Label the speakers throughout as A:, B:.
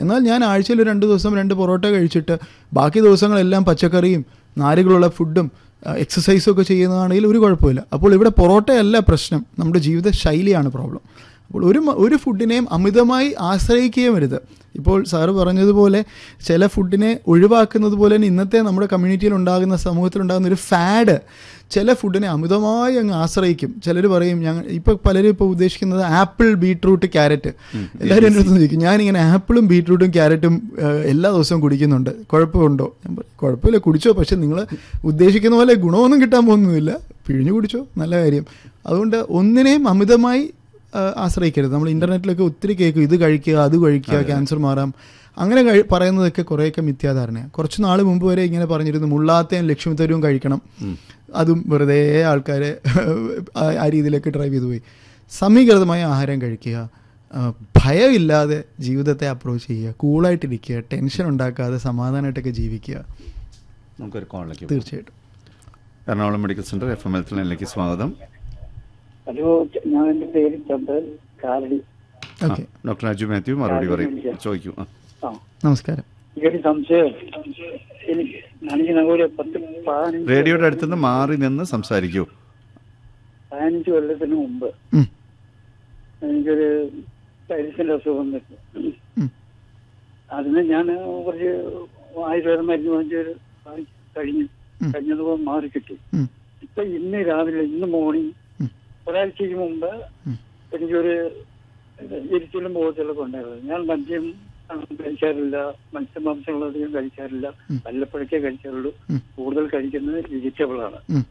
A: എന്നാൽ ഞാൻ ആഴ്ചയിൽ ഒരു രണ്ട് ദിവസം രണ്ട് പൊറോട്ട കഴിച്ചിട്ട് ബാക്കി ദിവസങ്ങളെല്ലാം പച്ചക്കറിയും നാരുകളുള്ള ഫുഡും എക്സസൈസും ഒക്കെ ചെയ്യുന്നതാണെങ്കിൽ ഒരു കുഴപ്പമില്ല അപ്പോൾ ഇവിടെ പൊറോട്ടയല്ല പ്രശ്നം നമ്മുടെ ജീവിത ശൈലിയാണ് പ്രോബ്ലം അപ്പോൾ ഒരു മ- ഒരു ഫുഡിനെയും അമിതമായി ആശ്രയിക്കുകയും വരുത് ഇപ്പോൾ സാറ് പറഞ്ഞതുപോലെ ചില ഫുഡിനെ ഒഴിവാക്കുന്നത് പോലെ തന്നെ ഇന്നത്തെ നമ്മുടെ കമ്മ്യൂണിറ്റിയിൽ ഉണ്ടാകുന്ന സമൂഹത്തിൽ ഉണ്ടാകുന്ന ഒരു ഫാഡ് ചില ഫുഡിനെ അമിതമായി അങ്ങ് ആശ്രയിക്കും ചിലർ പറയും ഞങ്ങൾ ഇപ്പോൾ പലരും ഇപ്പോൾ ഉദ്ദേശിക്കുന്നത് ആപ്പിൾ ബീട്രൂട്ട് ക്യാരറ്റ് എല്ലാവരും എൻ്റെ അടുത്ത് ചോദിക്കും ഞാനിങ്ങനെ ആപ്പിളും ബീട്രൂട്ടും ക്യാരറ്റും ഏഹ്, എല്ലാ ദിവസവും കുടിക്കുന്നുണ്ട് കുഴപ്പമുണ്ടോ ഞാൻ പറയും കുഴപ്പമില്ല കുടിച്ചോ പക്ഷെ നിങ്ങൾ ഉദ്ദേശിക്കുന്ന പോലെ ഗുണമൊന്നും കിട്ടാൻ പോകുന്നില്ല പിഴിഞ്ഞു കുടിച്ചോ നല്ല കാര്യം അതുകൊണ്ട് ഒന്നിനെയും അമിതമായി ആ, ആശ്രയിക്കരുത് നമ്മൾ ഇന്റർനെറ്റിലൊക്കെ ഒത്തിരി കേൾക്കും ഇത് കഴിക്കുക അത് കഴിക്കുക ക്യാൻസർ മാറാം അങ്ങനെ കഴി പറയുന്നതൊക്കെ കുറേയൊക്കെ മിഥ്യാധാരണയാണ് കുറച്ച് നാൾ മുമ്പ് വരെ ഇങ്ങനെ പറഞ്ഞിരുന്നു മുള്ളാത്തയും ലക്ഷ്മിത്തരവും കഴിക്കണം അതും വെറുതെ ആൾക്കാരെ ആ ആ രീതിയിലേക്ക് ഡ്രൈവ് ചെയ്തു പോയി സമീകൃതമായ ആഹാരം കഴിക്കുക ആ, ഭയമില്ലാതെ ജീവിതത്തെ അപ്രോച്ച് ചെയ്യുക കൂളായിട്ടിരിക്കുക ടെൻഷൻ ഉണ്ടാക്കാതെ സമാധാനമായിട്ടൊക്കെ ജീവിക്കുക
B: നമുക്കൊരു കോളിലേക്ക് പോകാം.
A: തീർച്ചയായിട്ടും
B: Ernakulam medical centre F M L ലൈനിലേക്ക് സ്വാഗതം
C: ഹലോ ഞാൻ എന്റെ പേര് ചന്ദ്രൻ കാലടി
B: ആ,
A: ഓക്കെ
B: ഡോക്ടർ അജു മാത്യു മറുപടി പറയും ചോദിക്കൂ ആ.
C: ആ
A: നമസ്കാരം
C: ഈ ഒരു സംശയം എനിക്ക് എനിക്ക് ഒരു പത്ത് പതിനഞ്ച്
B: റേഡിയോയുടെ അടുത്തുനിന്ന് മാറി നിന്ന് സംസാരിക്കൂ
C: പതിനഞ്ച് കൊല്ലത്തിന് മുമ്പ്
A: ഉം,
C: എനിക്കൊരു പൈൽസിന്റെ അസുഖം വന്നിട്ട്
A: ഉം,
C: അതിന് ഞാൻ കുറച്ച് ആയുർവേദ മരുന്ന് വാങ്ങിച്ചൊരു കഴിഞ്ഞു
A: ഉം.
C: കഴിഞ്ഞതുപോലെ മാറി കിട്ടി
A: ഉം,
C: ഇപ്പൊ ഇന്ന് രാവിലെ ഇന്ന് മോർണിംഗ്
A: ഉം.
C: ഒരാഴ്ചക്ക് മുമ്പ്
A: ഉം.
C: എനിക്കൊരു ഇരിച്ചിലും ബോധത്തിലൊക്കെ ഉണ്ടായിരുന്നു ഞാൻ മദ്യം ആ, കഴിക്കാറില്ല മത്സ്യമാംസങ്ങളധികം കഴിക്കാറില്ല
A: ഉം.
C: വല്ലപ്പോഴൊക്കെ കഴിക്കാറുള്ളൂ
A: ഉം.
C: കൂടുതൽ കഴിക്കുന്നത് വെജിറ്റബിൾ ആണ്
A: ഉം,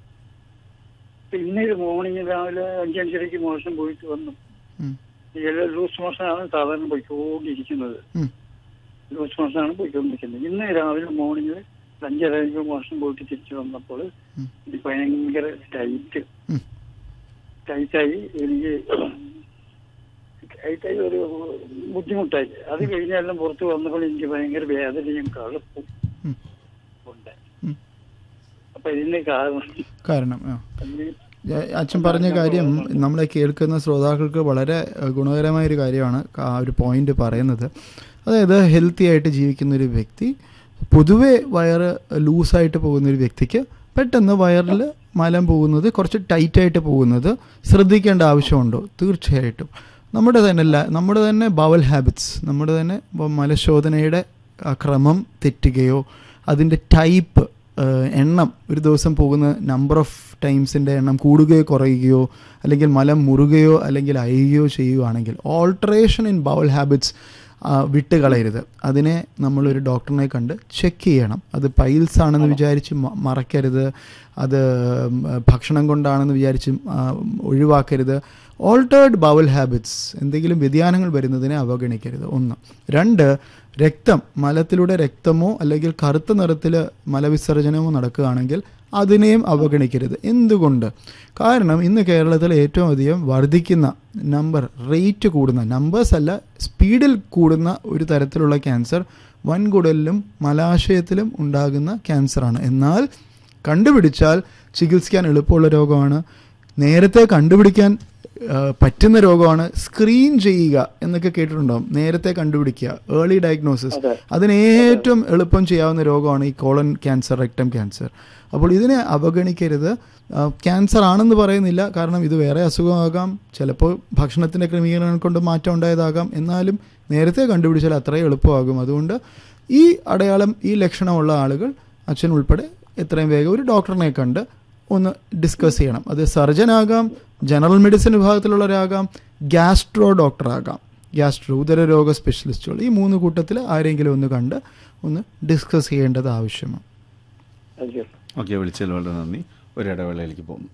C: ഇപ്പൊ ഇന്ന് ഇത് മോർണിംഗ് രാവിലെ അഞ്ചഞ്ചരയ്ക്ക് മോശം പോയിട്ട് വന്നു
A: ഉം,
C: ലൂസ് മോഷനാണ് സാധാരണ പോയിക്കൊണ്ടിരിക്കുന്നത്
A: ഉം,
C: ലൂസ് മോഷനാണ് പോയിക്കൊണ്ടിരിക്കുന്നത് ഇന്ന് രാവിലെ മോർണിംഗിൽ അഞ്ചരയ്ക്ക് മോശം പോയിട്ട് തിരിച്ചു വന്നപ്പോൾ
A: ഉം.
C: ഇത് ഭയങ്കര ടൈറ്റ്
A: ഉം.
C: ടൈറ്റായി എനിക്ക് ടൈറ്റായി ഒരു ബുദ്ധിമുട്ടായി അത് കഴിഞ്ഞെല്ലാം പുറത്ത് വന്നപ്പോൾ എനിക്ക് ഭയങ്കര വേദനയും കളുപ്പും
A: ഉം.
C: ഉണ്ട്
A: ഉം.
C: അപ്പൊ ഇതിന്റെ കാരണം
A: കാരണം ആ
C: അതിന്
A: ഞാൻ- അച്ഛൻ പറഞ്ഞ കാര്യം നമ്മളെ കേൾക്കുന്ന ശ്രോതാക്കൾക്ക് വളരെ അഹ്, ഗുണകരമായ ഒരു കാര്യമാണ് ആ ഒരു പോയിന്റ് പറയുന്നത് അതായത് ഹെൽത്തി ആയിട്ട് ജീവിക്കുന്ന ഒരു വ്യക്തി പൊതുവെ വയറ് ലൂസായിട്ട് പോകുന്ന ഒരു വ്യക്തിക്ക് പെട്ടെന്ന് വയറിൽ മലം പോകുന്നത് കുറച്ച് ടൈറ്റായിട്ട് പോകുന്നത് ശ്രദ്ധിക്കേണ്ട ആവശ്യമുണ്ടോ തീർച്ചയായിട്ടും നമ്മുടെ തന്നെ ല- നമ്മുടെ തന്നെ ബവൽ ഹാബിറ്റ്സ് നമ്മുടെ തന്നെ ഇപ്പം മലശോധനയുടെ ആ ക്രമം തെറ്റുകയോ അതിൻ്റെ ടൈപ്പ് ഏഹ് എണ്ണം ഒരു ദിവസം പോകുന്ന നമ്പർ ഓഫ് ടൈംസിൻ്റെ എണ്ണം കൂടുകയോ കുറയുകയോ അല്ലെങ്കിൽ മലം മുറുകയോ അല്ലെങ്കിൽ അയയുകയോ ചെയ്യുകയാണെങ്കിൽ ഓൾട്ടറേഷൻ ഇൻ ബൗൾ ഹാബിറ്റ്സ് വിട്ട് കളയരുത് അതിനെ നമ്മളൊരു ഡോക്ടറിനെ കണ്ട് ചെക്ക് ചെയ്യണം അത് പൈൽസ് ആണെന്ന് വിചാരിച്ച് മ- മറക്കരുത് അത് ഉം, ഭക്ഷണം കൊണ്ടാണെന്ന് വിചാരിച്ച് ആ, ഒഴിവാക്കരുത് ഓൾട്ടേർഡ് ബൗൽ ഹാബിറ്റ്സ് എന്തെങ്കിലും വ്യതിയാനങ്ങൾ വരുന്നതിനെ അവഗണിക്കരുത് ഒന്ന് രണ്ട് രക്തം മലത്തിലൂടെ രക്തമോ അല്ലെങ്കിൽ കറുത്ത നിറത്തിൽ മലവിസർജനമോ നടക്കുകയാണെങ്കിൽ അതിനെയും അവഗണിക്കരുത് എന്തുകൊണ്ട് കാരണം ഇന്ന് കേരളത്തിൽ ഏറ്റവും അധികം വർദ്ധിക്കുന്ന നമ്പർ റേറ്റ് കൂടുന്ന നമ്പേഴ്സ് അല്ല സ്പീഡിൽ കൂടുന്ന ഒരു തരത്തിലുള്ള ക്യാൻസർ വൻകുടലിലും മലാശയത്തിലും ഉണ്ടാകുന്ന ക്യാൻസറാണ് എന്നാൽ കണ്ടുപിടിച്ചാൽ ചികിത്സിക്കാൻ എളുപ്പമുള്ള രോഗമാണ് നേരത്തെ കണ്ടുപിടിക്കാൻ ആ, പറ്റുന്ന രോഗമാണ് സ്ക്രീൻ ചെയ്യുക എന്നൊക്കെ കേട്ടിട്ടുണ്ടാവും നേരത്തെ കണ്ടുപിടിക്കുക ഏർലി ഡയഗ്നോസിസ്
C: അതെ.
A: അതിന് ഏറ്റവും എളുപ്പം ചെയ്യാവുന്ന രോഗമാണ് ഈ കോളൻ ക്യാൻസർ റെക്ടം ക്യാൻസർ അപ്പോൾ ഇതിനെ അവഗണിക്കരുത് ആ, ക്യാൻസർ ആണെന്ന് പറയുന്നില്ല കാരണം ഇത് വേറെ അസുഖമാകാം ചിലപ്പോൾ ഭക്ഷണത്തിൻ്റെ ക്രമീകരണം കൊണ്ട് മാറ്റം ഉണ്ടായതാകാം എന്നാലും നേരത്തെ കണ്ടുപിടിച്ചാൽ അത്രയും എളുപ്പമാകും അതുകൊണ്ട് ഈ അടയാളം ഈ ലക്ഷണമുള്ള ആളുകൾ അച്ഛൻ ഉൾപ്പെടെ എത്രയും വേഗം ഒരു ഡോക്ടറിനെ കണ്ട് ഒന്ന് ഡിസ്കസ് ചെയ്യണം അത് സർജൻ ആകാം ജനറൽ മെഡിസിൻ വിഭാഗത്തിലുള്ളവരാകാം ഗ്യാസ്ട്രോ ഡോക്ടറാകാം ഗ്യാസ്ട്രോ ഉദരരോഗ സ്പെഷ്യലിസ്റ്റുകൾ ഈ മൂന്ന് കൂട്ടത്തിൽ ആരെങ്കിലും ഒന്ന് കണ്ട് ഒന്ന് ഡിസ്കസ് ചെയ്യേണ്ടത് ആവശ്യമാണ്
C: അയ്യോ
B: ഓക്കെ വിളിച്ചതിൽ വളരെ നന്ദി ഒരു ഇടവേളയിലേക്ക് പോകുന്നു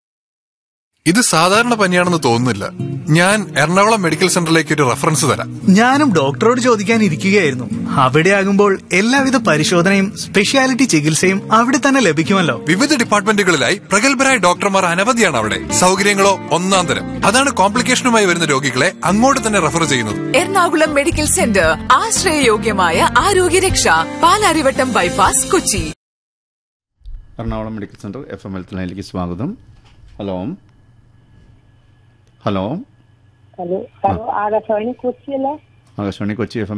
D: ഇത് സാധാരണ പനിയാണെന്ന് തോന്നുന്നില്ല ഞാൻ എറണാകുളം മെഡിക്കൽ സെന്ററിലേക്ക് ഒരു റെഫറൻസ് തരാം
E: ഞാനും ഡോക്ടറോട് ചോദിക്കാൻ ഇരിക്കുകയായിരുന്നു അവിടെ ആകുമ്പോൾ എല്ലാവിധ പരിശോധനയും സ്പെഷ്യാലിറ്റി ചികിത്സയും അവിടെ തന്നെ ലഭിക്കുമല്ലോ
D: വിവിധ ഡിപ്പാർട്ട്മെന്റുകളിലായി പ്രഗത്ഭരായ ഡോക്ടർമാർ അനവധിയാണ് അവിടെ സൗകര്യങ്ങളോ ഒന്നാം തരം അതാണ് കോംപ്ലിക്കേഷനുമായി വരുന്ന രോഗികളെ അങ്ങോട്ട് തന്നെ റെഫർ ചെയ്യുന്നത്
F: എറണാകുളം മെഡിക്കൽ സെന്റർ ആശ്രയയോഗ്യമായ ആരോഗ്യരക്ഷ Palarivattom bypass Kochi
B: Ernakulam medical centre F M health ലൈനിലേക്ക് സ്വാഗതം hello hello
G: hello hello Akashvani കൊച്ചിയല്ലേ
B: ആകാശവാണി കൊച്ചി എഫ്